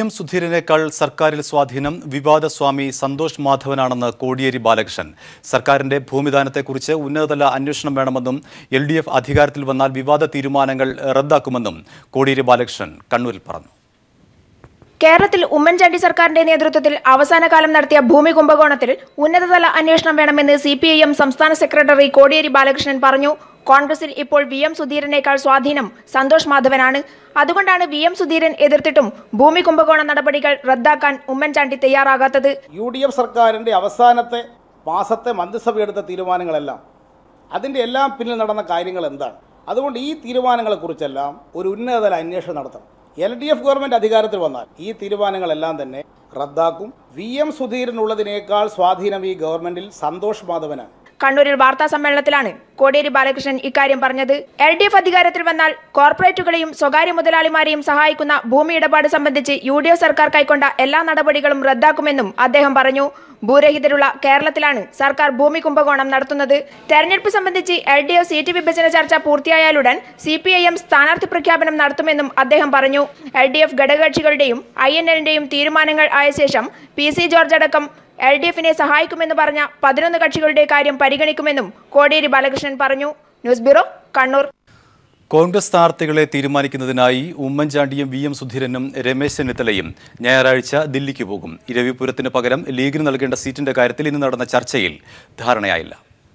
M സുധീരനേക്കാൾ സർക്കാരിൽ സ്വാധീനം വിവാദ സ്വാമി സന്തോഷ് മാധവനാണെന്ന് കോടിയേരി ബാലകൃഷ്ണൻ സർക്കാരിന്റെ ഭൂമിദാനത്തെക്കുറിച്ച് ഉന്നതതല അന്വേഷണം വേണമെന്നും എൽ ഡി എഫ് അധികാരത്തിൽ വന്നാൽ വിവാദ തീരുമാനങ്ങൾ റദ്ദാക്കുമെന്നും കോടിയേരി ബാലകൃഷ്ണൻ കണ്ണൂരിൽ പറഞ്ഞു കേരളത്തിൽ ഉമ്മൻചാണ്ടി സർക്കാരിന്റെ നേതൃത്വത്തിൽ അവസാനകാലം നടത്തിയ ഭൂമി കുംഭകോണത്തിൽ ഉന്നതതല അന്വേഷണം വേണമെന്ന് സി പി ഐ എം സംസ്ഥാന സെക്രട്ടറി കോടിയേരി ബാലകൃഷ്ണൻ പറഞ്ഞു കോൺഗ്രസിൽ ഇപ്പോൾ വി എം സുധീരനേക്കാൾ സ്വാധീനം സന്തോഷ് മാധവനാണ് അതുകൊണ്ടാണ് വി എം സുധീരൻ എതിർത്തിട്ടും ഭൂമി കുംഭകോണ നടപടികൾ റദ്ദാക്കാൻ ഉമ്മൻചാണ്ടി തയ്യാറാകാത്തത് യു ഡി എഫ് സർക്കാരിൻ്റെ അവസാനത്തെ മാസത്തെ മന്ത്രിസഭ എടുത്ത തീരുമാനങ്ങളെല്ലാം അതിൻ്റെ എല്ലാം പിന്നിൽ നടന്ന കാര്യങ്ങൾ എന്താണ് അതുകൊണ്ട് ഈ തീരുമാനങ്ങളെക്കുറിച്ചെല്ലാം ഒരു ഉന്നതതല അന്വേഷണം നടത്തണം എൽ ഡി എഫ് ഗവൺമെൻറ് അധികാരത്തിൽ വന്നാൽ ഈ തീരുമാനങ്ങളെല്ലാം തന്നെ റദ്ദാക്കും വി എം സുധീരനുള്ളതിനേക്കാൾ സ്വാധീനം ഈ ഗവൺമെൻറ്റിൽ സന്തോഷ് മാധവനാണ് കണ്ണൂരിൽ വാർത്താ സമ്മേളനത്തിലാണ് കോടിയേരി ബാലകൃഷ്ണൻ ഇക്കാര്യം പറഞ്ഞത് എൽ ഡി എഫ് അധികാരത്തിൽ വന്നാൽ കോർപ്പറേറ്റുകളെയും സ്വകാര്യ മുതലാളിമാരെയും സഹായിക്കുന്ന ഭൂമി ഇടപാട് സംബന്ധിച്ച് യു ഡി എഫ് സർക്കാർ കൈക്കൊണ്ട എല്ലാ നടപടികളും റദ്ദാക്കുമെന്നും അദ്ദേഹം പറഞ്ഞു ഭൂരഹിതരുള്ള കേരളത്തിലാണ് സർക്കാർ ഭൂമി കുംഭകോണം നടത്തുന്നത് തെരഞ്ഞെടുപ്പ് സംബന്ധിച്ച് എൽ ഡി എഫ് സീറ്റ് വിഭജന ചർച്ച പൂർത്തിയായാലുടൻ സി പി ഐ എം സ്ഥാനാർത്ഥി പ്രഖ്യാപനം നടത്തുമെന്നും അദ്ദേഹം പറഞ്ഞു എൽ ഡി എഫ് ഘടകകക്ഷികളുടെയും ഐ എൻ എല്ലിന്റെയും തീരുമാനങ്ങൾ ആയ ശേഷം പി സി ജോർജ് അടക്കം എൽ ഡി എഫിനെ സഹായിക്കുമെന്ന് പറഞ്ഞ പതിനൊന്ന് കക്ഷികളുടെ കാര്യം പരിഗണിക്കുമെന്നും കോടിയേരി ബാലകൃഷ്ണൻ പറഞ്ഞു ന്യൂസ് ബ്യൂറോ കണ്ണൂർ കോൺഗ്രസ് സ്ഥാനാർത്ഥികളെ തീരുമാനിക്കുന്നതിനായി ഉമ്മൻചാണ്ടിയും വി എം സുധീരനും രമേശ് ചെന്നിത്തലയും ഞായറാഴ്ച ദില്ലിക്ക് പോകും ഇരവിപുരത്തിന് പകരം ലീഗിന് നൽകേണ്ട സീറ്റിന്റെ കാര്യത്തിൽ ഇന്ന് നടന്ന ചർച്ചയിൽ ധാരണയായില്ല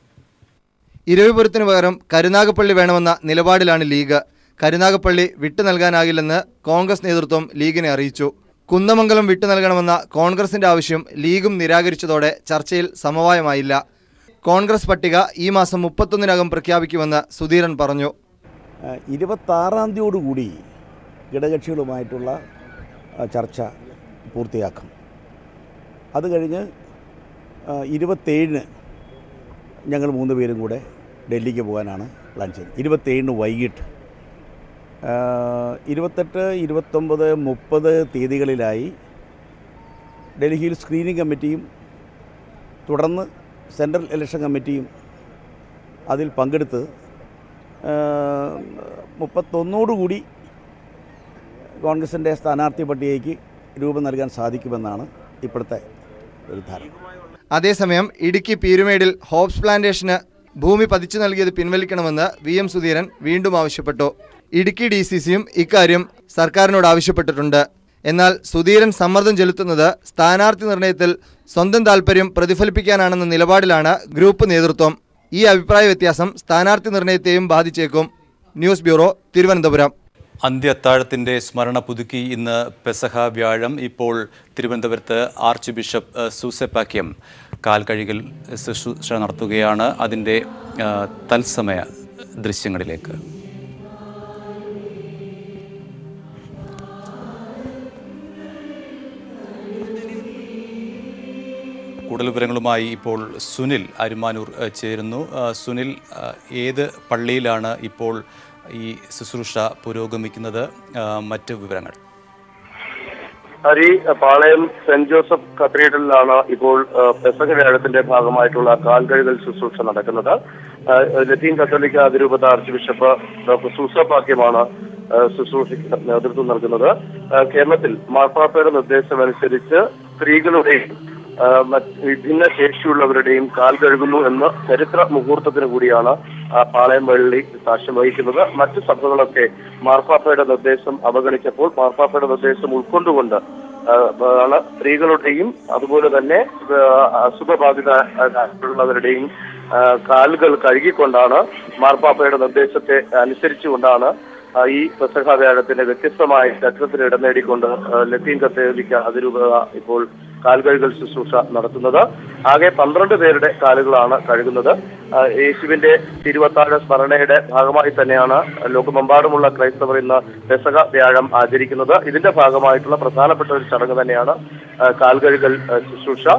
ഇരവിപുരത്തിന് പകരം കരുനാഗപ്പള്ളി വേണമെന്ന നിലപാടിലാണ് ലീഗ് കരുനാഗപ്പള്ളി വിട്ടു നൽകാനാകില്ലെന്ന് കോൺഗ്രസ് നേതൃത്വം ലീഗിനെ അറിയിച്ചു കുന്നമംഗലം വിട്ടു നൽകണമെന്ന കോൺഗ്രസിന്റെ ആവശ്യം ലീഗും നിരാകരിച്ചതോടെ ചർച്ചയിൽ സമവായമായില്ല കോൺഗ്രസ് പട്ടിക ഈ മാസം മുപ്പത്തൊന്നിനകം പ്രഖ്യാപിക്കുമെന്ന് സുധീരൻ പറഞ്ഞു ഇരുപത്താറാം തീയതിയോടുകൂടി ഘടകകക്ഷികളുമായിട്ടുള്ള ആ, ചർച്ച പൂർത്തിയാക്കും അത് കഴിഞ്ഞ് ആ, ഇരുപത്തേഴിന് ഞങ്ങൾ മൂന്ന് പേരും കൂടെ ഡൽഹിക്ക് പോകാനാണ് പ്ലാൻ ചെയ്യുന്നത് ഇരുപത്തേഴിന് വൈകിട്ട് ആ, ഇരുപത്തെട്ട് ഇരുപത്തൊമ്പത് മുപ്പത് തീയതികളിലായി ഡൽഹിയിൽ സ്ക്രീനിംഗ് കമ്മിറ്റിയും തുടർന്ന് സെൻട്രൽ ഇലക്ഷൻ കമ്മിറ്റിയും അതിൽ പങ്കെടുത്ത് മുപ്പത്തൊന്നോടുകൂടി കോൺഗ്രസിൻ്റെ സ്ഥാനാർത്ഥി പട്ടികയ്ക്ക് രൂപം നൽകാൻ സാധിക്കുമെന്നാണ് ഇപ്പോഴത്തെ ഒരു ധാരണ അതേസമയം ഇടുക്കി പീരുമേടിൽ ഹോപ്സ് പ്ലാന്റേഷന് ഭൂമി പതിച്ചു നൽകിയത് പിൻവലിക്കണമെന്ന് വി എം സുധീരൻ വീണ്ടും ആവശ്യപ്പെട്ടു ഇടുക്കി ഡി സി സിയും ഇക്കാര്യം സർക്കാരിനോട് ആവശ്യപ്പെട്ടിട്ടുണ്ട് എന്നാൽ സുധീരൻ സമ്മർദ്ദം ചെലുത്തുന്നത് സ്ഥാനാർത്ഥി നിർണയത്തിൽ സ്വന്തം താൽപ്പര്യം പ്രതിഫലിപ്പിക്കാനാണെന്ന നിലപാടിലാണ് ഗ്രൂപ്പ് നേതൃത്വം ഈ അഭിപ്രായ വ്യത്യാസം സ്ഥാനാർത്ഥി നിർണയത്തെയും ബാധിച്ചേക്കും ന്യൂസ് ബ്യൂറോ തിരുവനന്തപുരം അന്ത്യത്താഴത്തിന്റെ സ്മരണ പുതുക്കി ഇന്ന് പെസഹ വ്യാഴം ഇപ്പോൾ തിരുവനന്തപുരത്ത് ആർച്ച് ബിഷപ്പ് ഏഹ്, സൂസെപ്പാക്യം കാൽ കഴുകൽ ശുശ്രൂഷ നടത്തുകയാണ് അതിൻ്റെ ഏഹ്, തത്സമയ ദൃശ്യങ്ങളിലേക്ക് കൂടുതൽ വിവരങ്ങളുമായി ഇപ്പോൾ സുനിൽ അരുമാനൂർ ഏഹ്, ചേരുന്നു ഏഹ്, സുനിൽ ഏഹ്, ഏത് പള്ളിയിലാണ് ഇപ്പോൾ ഈ ശുശ്രൂഷ പുരോഗമിക്കുന്നത് ഏഹ്, മറ്റ് വിവരങ്ങൾ ഹരി പാളയം സെന്റ് ജോസഫ് കത്തീഡ്രലിലാണ് ഇപ്പോൾ ആ, പെസഹ വ്യാഴത്തിന്റെ ഭാഗമായിട്ടുള്ള കാൽകഴുകൽ ശുശ്രൂഷ നടക്കുന്നത് ആ, ലത്തീൻ കത്തോലിക്ക അതിരൂപത ആർച്ച് ബിഷപ്പ് ഡോക്ടർ സൂസപാക്യമാണ് ആ, ശുശ്രൂഷയ്ക്ക് നേതൃത്വം നൽകുന്നത് ആ, കേരളത്തിൽ മാർപ്പാപ്പയുടെ നിർദ്ദേശമനുസരിച്ച് സ്ത്രീകളുടെയും ആ, മറ്റ് വിഭിന്ന ശേഷിയുള്ളവരുടെയും കാൽ കഴുകുന്നു എന്ന ചരിത്ര മുഹൂർത്തത്തിന് കൂടിയാണ് ആ, പാളയം പള്ളി സാക്ഷ്യം വഹിക്കുന്നത് മറ്റു സഭകളൊക്കെ മാർപ്പാപ്പയുടെ നിർദ്ദേശം അവഗണിച്ചപ്പോൾ മാർപ്പാപ്പയുടെ നിർദ്ദേശം ഉൾക്കൊണ്ടുകൊണ്ട് ആ, ആണ് സ്ത്രീകളുടെയും അതുപോലെ തന്നെ ആ, അസുഖബാധിതരുള്ളവരുടെയും ആ, കാലുകൾ കഴുകിക്കൊണ്ടാണ് മാർപ്പാപ്പയുടെ നിർദ്ദേശത്തെ അനുസരിച്ചുകൊണ്ടാണ് ആ, ഈ പെസഹ വ്യാഴത്തിന്റെ വ്യത്യസ്തമായ ചരിത്രത്തിന് ഇടം നേടിക്കൊണ്ട് ആ, ലത്തീൻ കത്തോലിക്ക അതിരൂപത ഇപ്പോൾ കാൽകഴുകൽ ശുശ്രൂഷ നടത്തുന്നത് ആകെ പന്ത്രണ്ട് പേരുടെ കാലുകളാണ് കഴുകുന്നത് ആ, യേശുവിന്റെ തിരുവത്താഴ സ്മരണയുടെ ഭാഗമായി തന്നെയാണ് ലോകമെമ്പാടുമുള്ള ക്രൈസ്തവർ ഇന്ന് പെസഹ വ്യാഴം ആചരിക്കുന്നത് ഇതിന്റെ ഭാഗമായിട്ടുള്ള പ്രധാനപ്പെട്ട ഒരു ചടങ്ങ് തന്നെയാണ് ആ, കാൽകഴുകൽ ആ, ശുശ്രൂഷ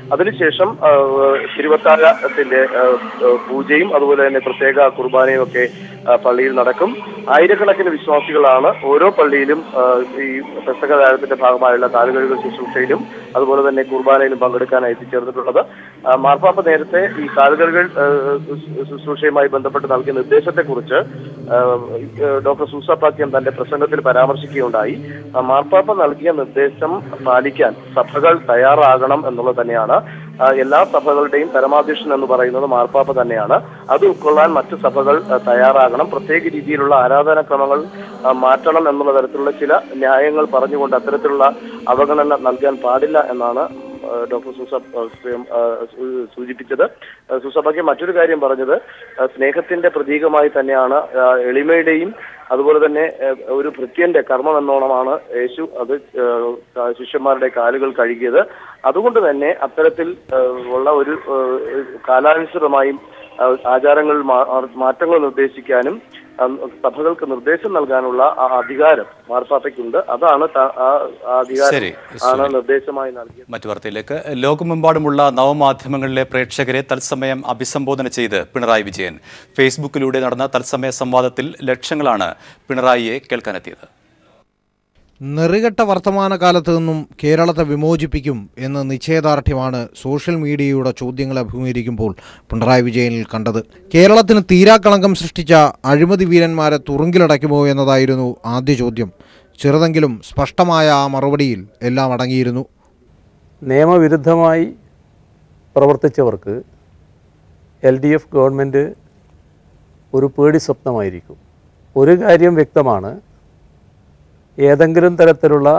അതിനുശേഷം ആ, തിരുവത്താഴത്തിന്റെ ആ, ആ, പൂജയും അതുപോലെ തന്നെ പ്രത്യേക കുർബാനയും ഒക്കെ ആ, പള്ളിയിൽ നടക്കും ആയിരക്കണക്കിന് വിശ്വാസികളാണ് ഓരോ പള്ളിയിലും ആ, ഈ പെസക വ്യാഴത്തിന്റെ ഭാഗമായുള്ള കാലുകഴുകൽ ശുശ്രൂഷയിലും അതുപോലെ തന്നെ കുർബാനയിലും പങ്കെടുക്കാനായി എത്തിച്ചേർന്നിട്ടുള്ളത് ആ, മാർപ്പാപ്പ നേരത്തെ ഈ കാലുകഴുകൽ ആ, ശു- ശുശ്രൂഷയുമായി ബന്ധപ്പെട്ട് നൽകിയ നിർദ്ദേശത്തെക്കുറിച്ച് ആ, ഡോക്ടർ സൂസ പാക്യം തന്റെ പ്രസംഗത്തിൽ പരാമർശിക്കുകയുണ്ടായി ആ, മാർപ്പാപ്പ നൽകിയ നിർദ്ദേശം പാലിക്കാൻ സഭകൾ തയ്യാറാകണം എന്നുള്ളത് തന്നെയാണ് ആ, എല്ലാ സഭകളുടെയും പരമാധ്യക്ഷൻ എന്ന് പറയുന്നത് മാർപ്പാപ്പ തന്നെയാണ് അത് ഉൾക്കൊള്ളാൻ മറ്റു സഭകൾ ആ, തയ്യാറാകണം പ്രത്യേക രീതിയിലുള്ള ആരാധനാക്രമങ്ങൾ ആ, മാറ്റണം എന്നുള്ള തരത്തിലുള്ള ചില ന്യായങ്ങൾ പറഞ്ഞുകൊണ്ട് അത്തരത്തിലുള്ള അവഗണന നൽകാൻ പാടില്ല എന്നാണ് ആ, ഡോക്ടർ സൂസ ആ, സ്വയം, ആ, സൂ- സൂചിപ്പിച്ചത് ആ, സൂസഭയ്ക്ക് മറ്റൊരു കാര്യം പറഞ്ഞത് ആ, സ്നേഹത്തിന്റെ പ്രതീകമായി തന്നെയാണ് ആ, എളിമയുടെയും അതുപോലെ തന്നെ ആ, ഒരു ഭൃത്യന്റെ കർമ്മം എന്നോണമാണ് യേശു അത് ആ, ശിഷ്യന്മാരുടെ കാലുകൾ കഴുകിയത് അതുകൊണ്ട് തന്നെ അത്തരത്തിൽ ആ, ഉള്ള ഒരു ആ, കാലാനുസൃതമായും ആ, ആചാരങ്ങളിൽ മാ- മാറ്റങ്ങൾ നിർദ്ദേശിക്കാനും ആ, സഭകൾക്ക് നിർദ്ദേശം നൽകാനുള്ള ആ അധികാരം മാർപ്പാപ്പയ്ക്കുണ്ട് അതാണ് ത- ആ ആ അധികാരം ശരി, ആണ് ശരി. നിർദ്ദേശമായി നൽകിയത് മറ്റു വാർത്തയിലേക്ക് ലോകമെമ്പാടുമുള്ള നവമാധ്യമങ്ങളിലെ പ്രേക്ഷകരെ തത്സമയം അഭിസംബോധന ചെയ്ത് പിണറായി വിജയൻ ഫേസ്ബുക്കിലൂടെ നടന്ന തത്സമയ സംവാദത്തിൽ ലക്ഷങ്ങളാണ് പിണറായിയെ കേൾക്കാനെത്തിയത് നെറികെട്ട വർത്തമാനകാലത്ത് നിന്നും കേരളത്തെ വിമോചിപ്പിക്കും എന്ന നിശ്ചയദാർഢ്യമാണ് സോഷ്യൽ മീഡിയയുടെ ചോദ്യങ്ങളെ അഭിമുഖീകരിക്കുമ്പോൾ പിണറായി വിജയനിൽ കണ്ടത് കേരളത്തിന് തീരാക്കളങ്കം സൃഷ്ടിച്ച അഴിമതി വീരന്മാരെ തുറുങ്കിലടയ്ക്കുമോ എന്നതായിരുന്നു ആദ്യ ചോദ്യം ചെറുതെങ്കിലും സ്പഷ്ടമായ ആ മറുപടിയിൽ എല്ലാം അടങ്ങിയിരുന്നു നിയമവിരുദ്ധമായി പ്രവർത്തിച്ചവർക്ക് എൽ ഡി എഫ് ഗവൺമെൻറ് ഒരു പേടി സ്വപ്നമായിരിക്കും ഒരു കാര്യം വ്യക്തമാണ് ഏതെങ്കിലും തരത്തിലുള്ള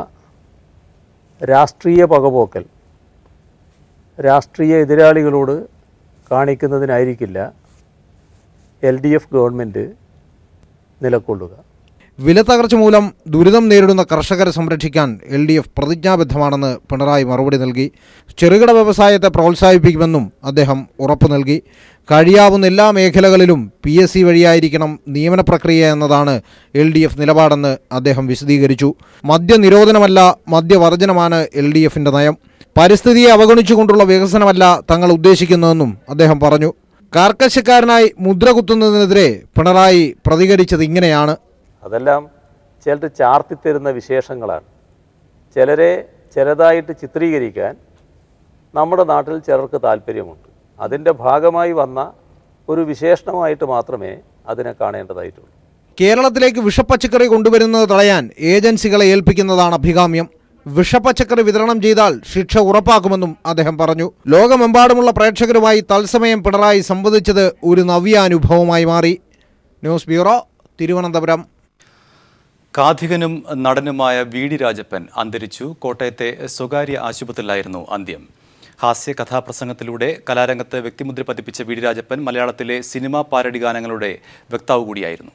രാഷ്ട്രീയ പകപോക്കൽ രാഷ്ട്രീയ എതിരാളികളോട് കാണിക്കുന്നതിനായിരിക്കില്ല എൽ ഡി എഫ് ഗവൺമെൻറ് നിലകൊള്ളുക വിലത്തകർച്ച മൂലം ദുരിതം നേരിടുന്ന കർഷകരെ സംരക്ഷിക്കാൻ എൽ ഡി എഫ് പ്രതിജ്ഞാബദ്ധമാണെന്ന് പിണറായി മറുപടി നൽകി ചെറുകിട വ്യവസായത്തെ പ്രോത്സാഹിപ്പിക്കുമെന്നും അദ്ദേഹം ഉറപ്പു നൽകി കഴിയാവുന്ന എല്ലാ മേഖലകളിലും പി എസ് സി വഴിയായിരിക്കണം നിയമന പ്രക്രിയ എന്നതാണ് എൽ ഡി എഫ് നിലപാടെന്ന് അദ്ദേഹം വിശദീകരിച്ചു മദ്യനിരോധനമല്ല മദ്യവർജനമാണ് എൽ ഡി എഫിൻ്റെ നയം പരിസ്ഥിതിയെ അവഗണിച്ചുകൊണ്ടുള്ള വികസനമല്ല തങ്ങൾ ഉദ്ദേശിക്കുന്നതെന്നും അദ്ദേഹം പറഞ്ഞു കാർക്കശ്യക്കാരനായി മുദ്ര കുത്തുന്നതിനെതിരെ പിണറായി പ്രതികരിച്ചത് ഇങ്ങനെയാണ് അതെല്ലാം ചിലർ ചാർത്തിത്തരുന്ന വിശേഷങ്ങളാണ് ചിലരെ ചിലതായിട്ട് ചിത്രീകരിക്കാൻ നമ്മുടെ നാട്ടിൽ ചിലർക്ക് താല്പര്യമുണ്ട് അതിൻ്റെ ഭാഗമായി വന്ന ഒരു വിശേഷണമായിട്ട് മാത്രമേ അതിനെ കാണേണ്ടതായിട്ടുള്ളൂ കേരളത്തിലേക്ക് വിഷപ്പച്ചക്കറി കൊണ്ടുവരുന്നത് തടയാൻ ഏജൻസികളെ ഏൽപ്പിക്കുന്നതാണ് അഭികാമ്യം വിഷപ്പച്ചക്കറി വിതരണം ചെയ്താൽ ശിക്ഷ ഉറപ്പാക്കുമെന്നും അദ്ദേഹം പറഞ്ഞു ലോകമെമ്പാടുമുള്ള പ്രേക്ഷകരുമായി തത്സമയം പിണറായി സംവദിച്ചത് ഒരു നവ്യാനുഭവമായി മാറി ന്യൂസ് ബ്യൂറോ തിരുവനന്തപുരം കാഥികനും നടനുമായ വി ഡി രാജപ്പൻ അന്തരിച്ചു കോട്ടയത്തെ സ്വകാര്യ ആശുപത്രിയിലായിരുന്നു അന്ത്യം ഹാസ്യ കഥാപ്രസംഗത്തിലൂടെ കലാരംഗത്ത് വ്യക്തിമുദ്ര പതിപ്പിച്ച വി ഡി രാജപ്പൻ മലയാളത്തിലെ സിനിമാ പാരഡി ഗാനങ്ങളുടെ വക്താവ് കൂടിയായിരുന്നു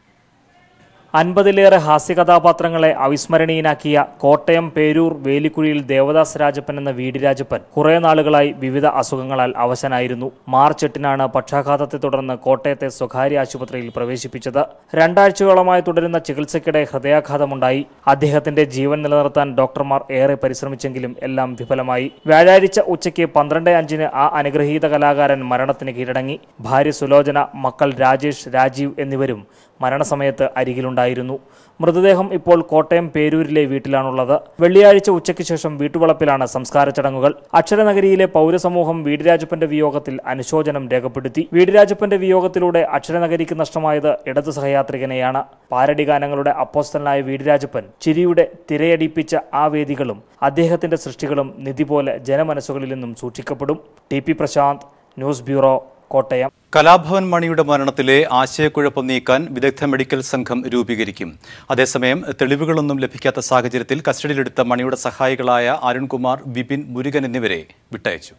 അൻപതിലേറെ ഹാസ്യകഥാപാത്രങ്ങളെ അവിസ്മരണീയനാക്കിയ കോട്ടയം പേരൂർ വേലിക്കുഴിയിൽ ദേവദാസ് രാജപ്പൻ എന്ന വീടി രാജപ്പൻ കുറേ നാളുകളായി വിവിധ അസുഖങ്ങളാൽ അവശനായിരുന്നു മാർച്ച് എട്ടിനാണ് പക്ഷാഘാതത്തെ തുടർന്ന് കോട്ടയത്തെ സ്വകാര്യ ആശുപത്രിയിൽ പ്രവേശിപ്പിച്ചത് രണ്ടാഴ്ചയോളമായി തുടരുന്ന ചികിത്സയ്ക്കിടെ ഹൃദയാഘാതമുണ്ടായി അദ്ദേഹത്തിന്റെ ജീവൻ നിലനിർത്താൻ ഡോക്ടർമാർ ഏറെ പരിശ്രമിച്ചെങ്കിലും എല്ലാം വിഫലമായി വ്യാഴാഴ്ച ഉച്ചയ്ക്ക് പന്ത്രണ്ട് അഞ്ചിന് ആ അനുഗ്രഹീത കലാകാരൻ മരണത്തിന് കീഴടങ്ങി ഭാര്യ സുലോചന മക്കൾ രാജേഷ് രാജീവ് എന്നിവരും മരണസമയത്ത് അരികിലുണ്ടായിരുന്നു മൃതദേഹം ഇപ്പോൾ കോട്ടയം പേരൂരിലെ വീട്ടിലാണുള്ളത് വെള്ളിയാഴ്ച ഉച്ചയ്ക്ക് ശേഷം വീട്ടുവളപ്പിലാണ് സംസ്കാര ചടങ്ങുകൾ അക്ഷരനഗരിയിലെ പൗരസമൂഹം വീടിരാജപ്പന്റെ വിയോഗത്തിൽ അനുശോചനം രേഖപ്പെടുത്തി വീടിരാജപ്പന്റെ വിയോഗത്തിലൂടെ അക്ഷരനഗരിക്ക് നഷ്ടമായത് ഇടതു സഹയാത്രികനെയാണ് പാരഡി ഗാനങ്ങളുടെ അപ്പോസ്തലനായ വീടിരാജപ്പൻ ചിരിയുടെ തിരയടിപ്പിച്ച ആ വേദികളും അദ്ദേഹത്തിന്റെ സൃഷ്ടികളും നിധി പോലെ ജനമനസ്സുകളിൽ നിന്നും സൂക്ഷിക്കപ്പെടും T P Prashanth news bureau Kottayam Kalabhavan മണിയുടെ മരണത്തിലെ ആശയക്കുഴപ്പം നീക്കാൻ വിദഗ്ധ മെഡിക്കൽ സംഘം രൂപീകരിക്കും അതേസമയം തെളിവുകളൊന്നും ലഭിക്കാത്ത സാഹചര്യത്തിൽ കസ്റ്റഡിയിലെടുത്ത മണിയുടെ സഹായികളായ അരുൺകുമാർ വിപിൻ മുരുകൻ എന്നിവരെ വിട്ടയച്ചു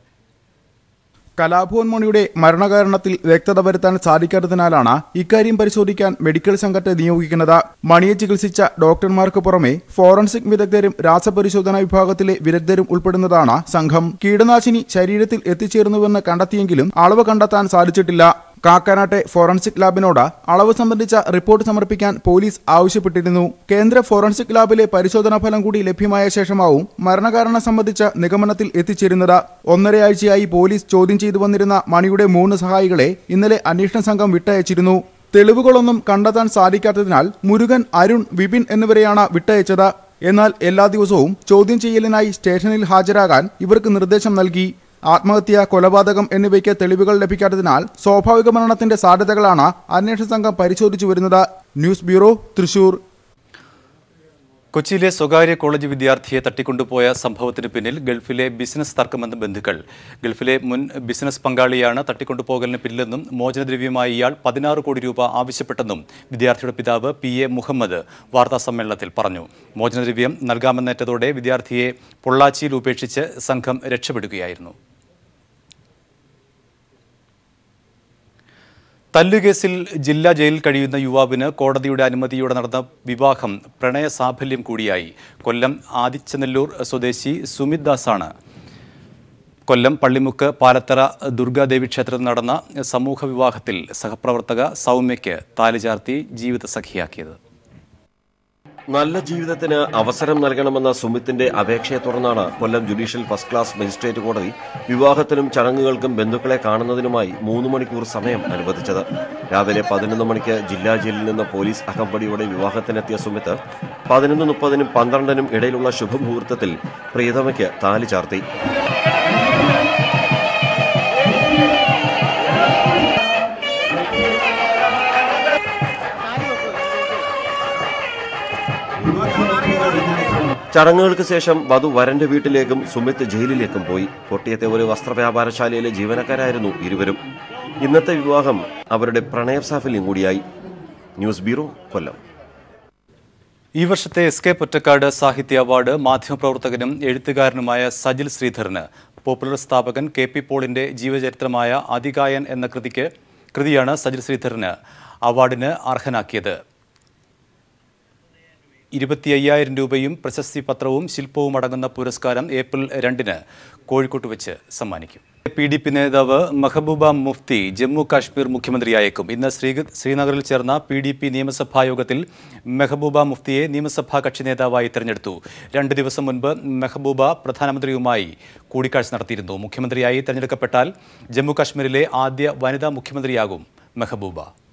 കലാഭവൻ മണിയുടെ മരണകാരണത്തിൽ വ്യക്തത വരുത്താൻ സാധിക്കാത്തതിനാലാണ് ഇക്കാര്യം പരിശോധിക്കാൻ മെഡിക്കൽ സംഘത്തെ നിയോഗിക്കുന്നത് മണിയെ ചികിത്സിച്ച ഡോക്ടർമാർക്ക് പുറമെ ഫോറൻസിക് വിദഗ്ധരും രാസപരിശോധനാ വിഭാഗത്തിലെ വിദഗ്ധരും ഉൾപ്പെടുന്നതാണ് സംഘം കീടനാശിനി ശരീരത്തിൽ എത്തിച്ചേർന്നുവെന്ന് കണ്ടെത്തിയെങ്കിലും അളവ് കണ്ടെത്താൻ സാധിച്ചിട്ടില്ല കാക്കനാട്ടെ ഫോറൻസിക് ലാബിനോട് അളവ് സംബന്ധിച്ച റിപ്പോർട്ട് സമർപ്പിക്കാൻ പോലീസ് ആവശ്യപ്പെട്ടിരുന്നു കേന്ദ്ര ഫോറൻസിക് ലാബിലെ പരിശോധനാ ഫലം കൂടി ലഭ്യമായ ശേഷമാവും മരണകാരണം സംബന്ധിച്ച നിഗമനത്തിൽ എത്തിച്ചേരുന്നത് ഒന്നരയാഴ്ചയായി പോലീസ് ചോദ്യം ചെയ്തു വന്നിരുന്ന മണിയുടെ മൂന്ന് സഹായികളെ ഇന്നലെ അന്വേഷണ സംഘം വിട്ടയച്ചിരുന്നു തെളിവുകളൊന്നും കണ്ടെത്താൻ സാധിക്കാത്തതിനാൽ മുരുകൻ അരുൺ വിപിൻ എന്നിവരെയാണ് വിട്ടയച്ചത് എന്നാൽ എല്ലാ ദിവസവും ചോദ്യം ചെയ്യലിനായി സ്റ്റേഷനിൽ ഹാജരാകാൻ ഇവർക്ക് നിർദ്ദേശം നൽകി ആത്മഹത്യ കൊലപാതകം എന്നിവയ്ക്ക് തെളിവുകൾ ലഭിക്കാത്തതിനാൽ സ്വാഭാവിക മരണത്തിന്റെ സാധ്യതകളാണ് അന്വേഷണ സംഘം പരിശോധിച്ചു വരുന്നത് ന്യൂസ് ബ്യൂറോ തൃശൂർ കൊച്ചിയിലെ സ്വകാര്യ കോളേജ് വിദ്യാർത്ഥിയെ തട്ടിക്കൊണ്ടുപോയ സംഭവത്തിന് പിന്നിൽ ഗൾഫിലെ ബിസിനസ് തർക്കമെന്ന ബന്ധുക്കൾ ഗൾഫിലെ മുൻ ബിസിനസ് പങ്കാളിയാണ് തട്ടിക്കൊണ്ടുപോകലിന് പിന്നിലെന്നും മോചനദ്രവ്യമായി ഇയാൾ പതിനാറ് കോടി രൂപ ആവശ്യപ്പെട്ടെന്നും വിദ്യാർത്ഥിയുടെ പിതാവ് പി എ മുഹമ്മദ് വാർത്താസമ്മേളനത്തിൽ പറഞ്ഞു മോചനദ്രവ്യം നൽകാമെന്നേറ്റതോടെ വിദ്യാർത്ഥിയെ പൊള്ളാച്ചിയിൽ ഉപേക്ഷിച്ച് സംഘം രക്ഷപ്പെടുകയായിരുന്നു തല്ലുകേസിൽ ജില്ലാ ജയിലിൽ കഴിയുന്ന യുവാവിന് കോടതിയുടെ അനുമതിയോടെ നടന്ന വിവാഹം പ്രണയ സാഫല്യം കൂടിയായി കൊല്ലം ആദിച്ചനെല്ലൂർ സ്വദേശി സുമിത് ദാസാണ് കൊല്ലം പള്ളിമുക്ക് പാലത്തറ ദുർഗാദേവി ക്ഷേത്രത്തിൽ നടന്ന സമൂഹ വിവാഹത്തിൽ സഹപ്രവർത്തക സൗമ്യയ്ക്ക് താലിചാർത്തി ജീവിത സഖിയാക്കിയത് നല്ല ജീവിതത്തിന് അവസരം നൽകണമെന്ന സുമിത്തിന്റെ അപേക്ഷയെ തുടർന്നാണ് Kollam judicial first class magistrate കോടതി വിവാഹത്തിനും ചടങ്ങുകൾക്കും ബന്ധുക്കളെ കാണുന്നതിനുമായി മൂന്ന് മണിക്കൂർ സമയം അനുവദിച്ചത് രാവിലെ പതിനൊന്ന് മണിക്ക് ജില്ലാ ജയിലിൽ നിന്ന് പോലീസ് അകമ്പടിയോടെ വിവാഹത്തിനെത്തിയ സുമിത്ത് പതിനൊന്ന് മുപ്പതിനും പന്ത്രണ്ടിനും ഇടയിലുള്ള ശുഭമുഹൂർത്തത്തിൽ പ്രിയതമയ്ക്ക് താലി ചാർത്തി ചടങ്ങുകൾക്ക് ശേഷം വധു വരന്റെ വീട്ടിലേക്കും സുമിത്ത് ജയിലിലേക്കും പോയി കൊട്ടിയത്തെ ഒരു വസ്ത്രവ്യാപാരശാലയിലെ ജീവനക്കാരായിരുന്നു ഇരുവരും ഇന്നത്തെ വിവാഹം അവരുടെ പ്രണയ സാഫല്യം കൂടിയായി ന്യൂസ് ബ്യൂറോ കൊല്ലം ഈ വർഷത്തെ എസ് കെ പൊറ്റക്കാട് സാഹിത്യ അവാർഡ് മാധ്യമപ്രവർത്തകനും എഴുത്തുകാരനുമായ സജിൽ ശ്രീധരന് പോപ്പുലർ സ്ഥാപകൻ കെ പി പോളിന്റെ ജീവചരിത്രമായ അതികായൻ എന്ന കൃതിക്ക് കൃതിയാണ് സജിൽ ശ്രീധരന് അവാർഡിന് അർഹനാക്കിയത് ഇരുപത്തി അയ്യായിരം രൂപയും പ്രശസ്തി പത്രവും ശില്പവും അടങ്ങുന്ന പുരസ്കാരം ഏപ്രിൽ രണ്ടിന് കോഴിക്കോട്ട് വെച്ച് സമ്മാനിക്കും പി ഡി പി നേതാവ് മെഹബൂബ മുഫ്തി ജമ്മു കാശ്മീർ മുഖ്യമന്ത്രിയായേക്കും ഇന്ന് ശ്രീ ശ്രീനഗറിൽ ചേർന്ന പി ഡി പി നിയമസഭാ യോഗത്തിൽ മെഹബൂബ മുഫ്തിയെ നിയമസഭാ കക്ഷി നേതാവായി തെരഞ്ഞെടുത്തു രണ്ട് ദിവസം മുൻപ് മെഹബൂബ പ്രധാനമന്ത്രിയുമായി കൂടിക്കാഴ്ച നടത്തിയിരുന്നു മുഖ്യമന്ത്രിയായി തെരഞ്ഞെടുക്കപ്പെട്ടാൽ ജമ്മു കാശ്മീരിലെ ആദ്യ വനിതാ മുഖ്യമന്ത്രിയാകും മെഹബൂബ